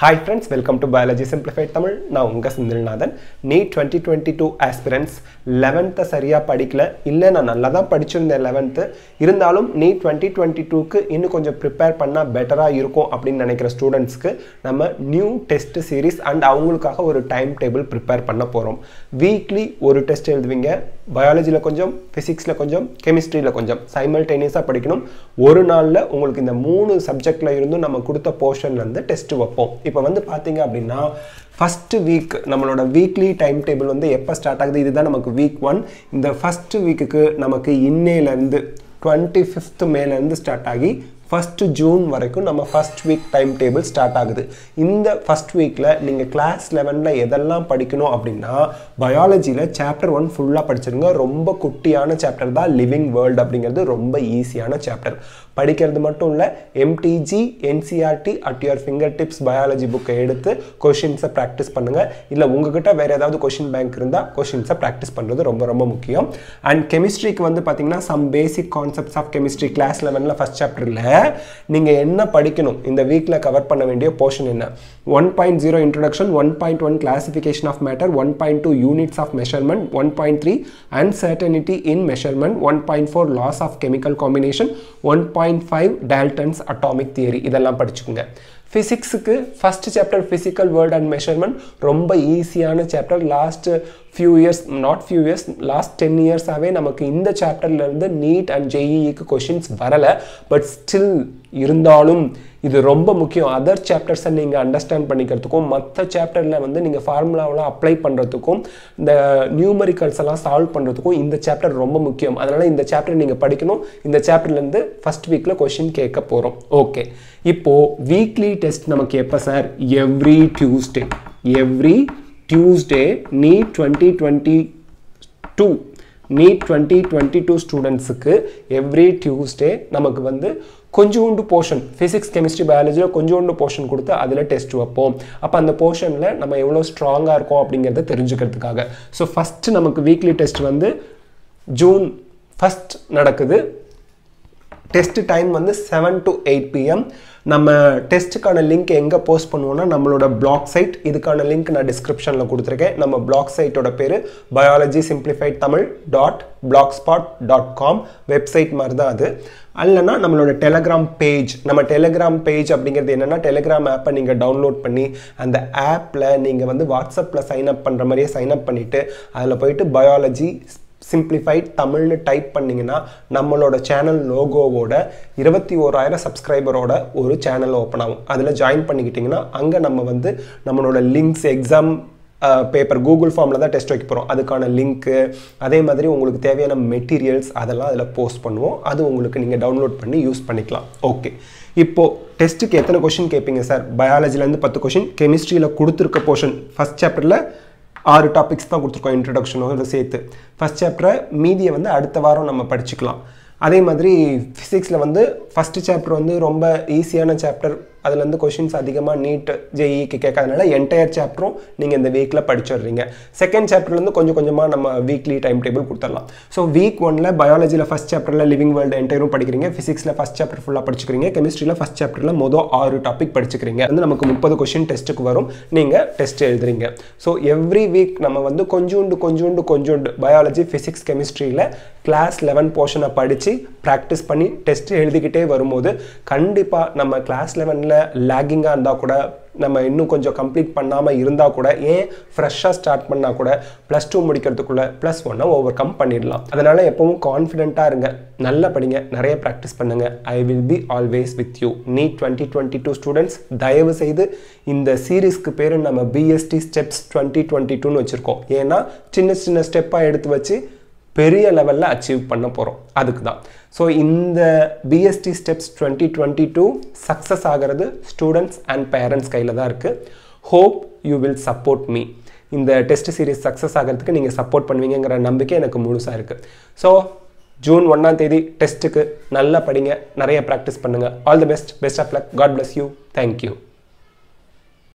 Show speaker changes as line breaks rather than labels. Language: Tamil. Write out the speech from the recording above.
hi friends welcome to biology simplified Tamil நான் உங்கள் Senthilnathan NEET twenty twenty two aspirants லெவன்த்தை சரியாக படிக்கல இல்லை நான் நல்லா தான் படிச்சிருந்தேன் லெவன்த்து இருந்தாலும் நீட் டுவெண்ட்டி டுவெண்ட்டி டூக்கு இன்னும் கொஞ்சம் ப்ரிப்பேர் பண்ணால் பெட்டராக இருக்கும் அப்படின்னு நினைக்கிற ஸ்டூடெண்ட்ஸ்க்கு நம்ம நியூ டெஸ்ட் சீரிஸ் அண்ட் அவங்களுக்காக ஒரு டைம் டேபிள் ப்ரிப்பேர் பண்ண போகிறோம் வீக்லி ஒரு டெஸ்ட் எழுதுவீங்க பயாலஜியில் கொஞ்சம் ஃபிசிக்ஸில் கொஞ்சம் கெமிஸ்ட்ரியில் கொஞ்சம் சைமல்டேனியஸாக படிக்கணும் ஒரு நாளில் உங்களுக்கு இந்த மூணு சப்ஜெக்டில் இருந்தும் நம்ம கொடுத்த போர்ஷன்லேருந்து டெஸ்ட் வைப்போம் இப்போ வந்து பார்த்தீங்க அப்படின்னா ஃபஸ்ட்டு வீக் நம்மளோட வீக்லி டைம் டேபிள் வந்து எப்போ ஸ்டார்ட் ஆகுது இதுதான் நமக்கு வீக் ஒன் இந்த ஃபஸ்ட்டு வீக்குக்கு நமக்கு இன்னையிலேருந்து டுவெண்ட்டி ஃபிஃப்த் மேலேருந்து ஸ்டார்ட் ஆகி ஃபஸ்ட்டு ஜூன் வரைக்கும் நம்ம first week time table start ஆகுது இந்த ஃபஸ்ட் வீக்கில் நீங்கள் கிளாஸ் லெவனில் எதெல்லாம் படிக்கணும் அப்படின்னா பயாலஜியில் சாப்டர் ஒன் ஃபுல்லாக படிச்சிருங்க ரொம்ப குட்டியான சாப்டர் தான் லிவிங் வேர்ல்டு அப்படிங்கிறது ரொம்ப ஈஸியான சாப்டர் படிக்கிறது மட்டும் இல்லை MTG NCERT at your fingertips biology புக்கை எடுத்து கொஷின்ஸை ப்ராக்டிஸ் பண்ணுங்கள் இல்லை உங்ககிட்ட வேறு ஏதாவது கொஷின் பேங்க் இருந்தால் கொஷின்ஸை ப்ராக்டிஸ் பண்ணுறது ரொம்ப ரொம்ப முக்கியம் அண்ட் கெமிஸ்ட்ரிக்கு வந்து பார்த்தீங்கன்னா some basic concepts of chemistry class லெவனில் ஃபஸ்ட் சாப்டரில் நீங்கள் என்ன படிக்கணும் இந்த வீக்கில் கவர் பண்ண வேண்டிய போர்ஷன் என்ன one point zero introduction one point one classification of matter one point two units of measurement one point three uncertainty in measurement one point four laws of chemical combination one point five Dalton's atomic theory இதெல்லாம் படிச்சுக்கோங்க ஃபிசிக்ஸுக்கு first chapter physical world and measurement ரொம்ப ஈஸியான chapter last few years not few years last ten இயர்ஸாகவே நமக்கு இந்த சாப்டர்லேருந்து நீட் அண்ட் ஜேஇக்கு கொஷின்ஸ் வரலை பட் ஸ்டில் இருந்தாலும் இது ரொம்ப முக்கியம் அதர் சாப்டர்ஸை நீங்கள் அண்டர்ஸ்டாண்ட் பண்ணிக்கிறதுக்கும் மற்ற சாப்டரில் வந்து நீங்கள் ஃபார்முலாவெலாம் அப்ளை பண்ணுறதுக்கும் இந்த நியூமரிக்கல்ஸ் எல்லாம் சால்வ் பண்ணுறதுக்கும் இந்த சாப்டர் ரொம்ப முக்கியம் அதனால் இந்த சாப்டர் நீங்கள் படிக்கணும் இந்த சாப்டர்லேருந்து ஃபஸ்ட் வீக்கில் கொஷின் கேட்க போகிறோம் ஓகே இப்போது வீக்லி டெஸ்ட் நமக்கு எப்போ sir every Tuesday every Tuesday NEET twenty twenty two NEET twenty twenty two ஸ்டூடெண்ட்ஸுக்கு எவ்ரி டியூஸ்டே நமக்கு வந்து கொஞ்சோண்டு போர்ஷன் ஃபிசிக்ஸ் கெமிஸ்ட்ரி பயாலஜியில் கொஞ்சோண்டு போர்ஷன் கொடுத்து அதில் டெஸ்ட் வைப்போம் அப்போ அந்த போர்ஷனில் நம்ம எவ்வளோ ஸ்ட்ராங்காக இருக்கோம் அப்படிங்கிறத தெரிஞ்சுக்கிறதுக்காக ஸோ ஃபஸ்ட்டு நமக்கு வீக்லி டெஸ்ட் வந்து ஜூன் ஃபஸ்ட் நடக்குது டெஸ்ட் டைம் வந்து செவன் டு எயிட் பிஎம் நம்ம டெஸ்ட்டுக்கான லிங்க் எங்கே போஸ்ட் பண்ணுவோம்னா நம்மளோட பிளாக் சைட் இதுக்கான லிங்க் நான் டிஸ்கிரிப்ஷனில் கொடுத்துருக்கேன் நம்ம பிளாக் சைட்டோட பேர் biology simplified Tamil dot blogspot dot com website மாதிரி தான் அது அல்லனா நம்மளோட டெலகிராம் பேஜ் நம்ம டெலகிராம் பேஜ் அப்படிங்கிறது என்னென்னா டெலகிராம் ஆப்பை நீங்கள் டவுன்லோட் பண்ணி அந்த ஆப்பில் நீங்கள் வந்து வாட்ஸ்அப்பில் சைன் அப் பண்ணுற மாதிரியே சைன் அப் பண்ணிவிட்டு அதில் போயிட்டு பயாலஜி சிம்பிளிஃபைட் தமிழ்னு டைப் பண்ணிங்கன்னா நம்மளோட சேனல் லோகோவோட இருபத்தி ஓராயிரம் சப்ஸ்கிரைபரோட ஒரு சேனல் ஓப்பன் ஆகும் அதில் ஜாயின் பண்ணிக்கிட்டிங்கன்னா அங்கே நம்ம வந்து நம்மளோட லிங்க்ஸ் எக்ஸாம் பேப்பர் கூகுள் ஃபார்மில் தான் டெஸ்ட் வைக்க போகிறோம் அதுக்கான லிங்க்கு அதே மாதிரி உங்களுக்கு தேவையான மெட்டீரியல்ஸ் அதெல்லாம் அதில் போஸ்ட் பண்ணுவோம் அது உங்களுக்கு நீங்கள் டவுன்லோட் பண்ணி யூஸ் பண்ணிக்கலாம் ஓகே இப்போது டெஸ்ட்டுக்கு எத்தனை கொஷின் கேட்பீங்க சார் பயாலஜிலேருந்து பத்து கொஷின் கெமிஸ்ட்ரியில் கொடுத்துருக்க போர்ஷன் ஃபஸ்ட் சாப்டரில் ஆறு டாபிக்ஸ் தான் கொடுத்துருக்கோம் இன்ட்ரடக்ஷனோட சேர்த்து ஃபஸ்ட் சாப்டரை மீதியை வந்து அடுத்த வாரம் நம்ம படிச்சுக்கலாம் அதே மாதிரி ஃபிசிக்ஸில் வந்து ஃபஸ்ட்டு சாப்டர் வந்து ரொம்ப ஈஸியான சாப்டர் அதுலேருந்து கொஷின்ஸ் அதிகமாக நீட் ஜேஇக்கு கேட்காதனால என்டையர் சாப்டரும் நீங்கள் இந்த வீக்கில் படிச்சிடுறீங்க செகண்ட் சாப்டர்லேருந்து கொஞ்சம் கொஞ்சமாக நம்ம வீக்லி டைம் டேபிள் கொடுத்துடலாம் ஸோ வீக் ஒனில் பயாலஜியில் ஃபஸ்ட் சாப்டரில் லிவிங் வேர்ல்டு என்டையரும் படிக்கிறீங்க ஃபிசிக்ஸில் ஃபஸ்ட் சாப்டர் ஃபுல்லாக படிச்சுக்கிறீங்க கெமிஸ்ட்ரியில் ஃபஸ்ட் சாப்டரில் மொதல் ஆறு டாபிக் படிச்சுக்கிறீங்க வந்து நமக்கு முப்பது கொஷின் டெஸ்ட்டுக்கு வரும் நீங்கள் டெஸ்ட் எழுதுறீங்க ஸோ எவ்ரி வீக் நம்ம வந்து கொஞ்சோண்டு கொஞ்சோண்டு கொஞ்சோண்டு பயாலஜி ஃபிசிக்ஸ் கெமிஸ்ட்ரியில் கிளாஸ் லெவன் போர்ஷனை படித்து ப்ராக்டிஸ் பண்ணி டெஸ்ட் எழுதிக்கிட்டே வரும்போது கண்டிப்பாக நம்ம கிளாஸ் லெவனில் லேகிங்காக இருந்தால் கூட நம்ம இன்னும் கொஞ்சம் கம்ப்ளீட் பண்ணாமல் இருந்தால் கூட ஏன் ஃப்ரெஷ்ஷாக ஸ்டார்ட் பண்ணால் கூட ப்ளஸ் டூ முடிக்கிறதுக்குள்ளே ப்ளஸ் ஒன்னை ஓவர் கம் பண்ணிடலாம் அதனால் எப்பவும் கான்ஃபிடென்ட்டாக இருங்க நல்லா படிங்க நிறைய ப்ராக்டிஸ் பண்ணுங்கள் I will be always with you NEET twenty twenty two students தயவு செய்து இந்த சீரீஸ்க்கு பேர் நம்ம பிஎஸ்டி ஸ்டெப்ஸ் டுவெண்ட்டி டுவெண்ட்டி டூன்னு வச்சுருக்கோம் ஏன்னா சின்ன சின்ன ஸ்டெப்பாக எடுத்து வச்சு பெரிய லெவலில் அச்சீவ் பண்ண போகிறோம் அதுக்கு தான் ஸோ இந்த BST steps twenty twenty two success ஆகிறது ஸ்டூடெண்ட்ஸ் அண்ட் பேரண்ட்ஸ் கையில் தான் இருக்குது hope you will support me இந்த டெஸ்ட் சீரீஸ் சக்ஸஸ் ஆகிறதுக்கு நீங்கள் சப்போர்ட் பண்ணுவீங்கிற நம்பிக்கை எனக்கு முழுசாக இருக்குது ஸோ ஜூன் ஒன்றாம் தேதி டெஸ்ட்டுக்கு நல்லா படிங்க நிறைய ப்ராக்டிஸ் பண்ணுங்கள் all the best best of luck God bless you thank you